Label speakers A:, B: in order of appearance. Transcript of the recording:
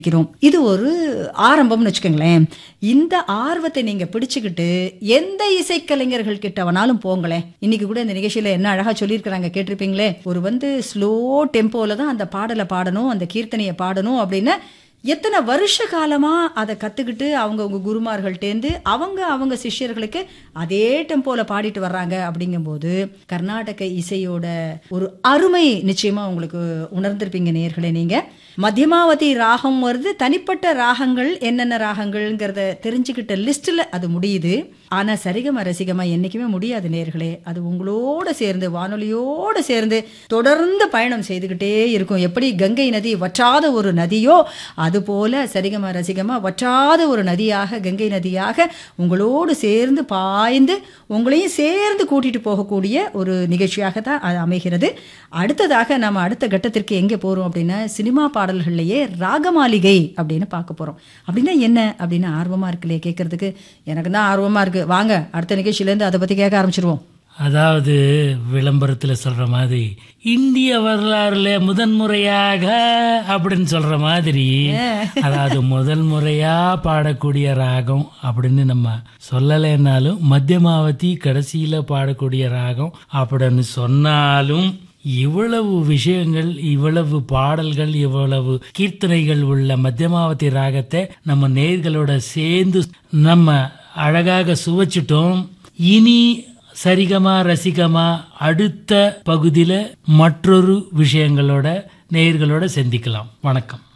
A: இருக்கிறோம். இது ஒரு ஆரம்பம்னு வச்சுக்கோங்களேன். இந்த ஆர்வத்தை நீங்க பிடிச்சுக்கிட்டு, எந்த இசைக்கலைஞர்கள் கிட்ட வேணாலும் போங்களேன். இன்னைக்கு கூட இந்த நிகழ்ச்சியில என்ன அழகா சொல்லியிருக்கிறாங்க கேட்டிருப்பீங்களே. ஒரு வந்து ஸ்லோ டெம்போல தான் அந்த பாடல பாடணும், அந்த கீர்த்தனைய பாடணும் அப்படின்னு எத்தனை வருஷ காலமா அத கத்துக்கிட்டு அவங்க உங்க குருமார்கள்ட்டேந்து அவங்க அவங்க சிஷ்யர்களுக்கு அதே டெம்போல பாடிட்டு வர்றாங்க அப்படிங்கும்போது கர்நாடக இசையோட ஒரு அருமை நிச்சயமா உங்களுக்கு உணர்ந்திருப்பீங்க நேயர்களே நீங்க மத்தியமாவதி ராகம் வருது தனிப்பட்ட ராகங்கள் என்னென்ன ராகங்கள்ங்கிறத தெரிஞ்சுக்கிட்ட லிஸ்ட்ல அது முடியுது ஆனா சரிகம ரசிகமா என்னைக்குமே முடியாது நேர்களே அது உங்களோட சேர்ந்து வானொலியோட சேர்ந்து தொடர்ந்து பயணம் செய்துகிட்டே இருக்கும் எப்படி கங்கை நதி வற்றாத ஒரு நதியோ அதுபோல சரிகம ரசிகமா வற்றாத ஒரு நதியாக கங்கை நதியாக உங்களோடு சேர்ந்து பாய்ந்து உங்களையும் சேர்ந்து கூட்டிட்டு போகக்கூடிய ஒரு நிகழ்ச்சியாக தான் அது அமைகிறது அடுத்ததாக நம்ம அடுத்த கட்டத்திற்கு எங்கே போறோம் அப்படின்னா சினிமா பாடல்கள்லயே ராகமாளிகை அப்படின்னு பார்க்க போறோம் அப்படின்னா என்ன அப்படின்னு ஆர்வமா இருக்குல்லையே கேட்கறதுக்கு எனக்கு தான் ஆர்வமா இருக்கு வாங்க அடுத்த நிகழ்ச்சியிலேருந்து அதை பத்தி கேட்க ஆரம்பிச்சிருவோம்
B: அதாவது விளம்பரத்துல சொல்ற மாதிரி இந்திய வரலாறுல முதன்முறையாக அப்படின்னு சொல்ற மாதிரி அதாவது முதல் முறையா பாடக்கூடிய ராகம் அப்படின்னு நம்ம சொல்லலைன்னாலும் மத்தியமாவதி கடைசியில பாடக்கூடிய ராகம் அப்படின்னு சொன்னாலும் இவ்வளவு விஷயங்கள் இவ்வளவு பாடல்கள் இவ்வளவு கீர்த்தனைகள் உள்ள மத்தியமாவதி ராகத்தை நம்ம நேர்களோட சேர்ந்து நம்ம அழகாக சுவைச்சிட்டோம் இனி சரிகமா ரசிகமா அடுத்த பகுதியில மற்றொரு விஷயங்களோட நேயர்களோட சந்திக்கலாம் வணக்கம்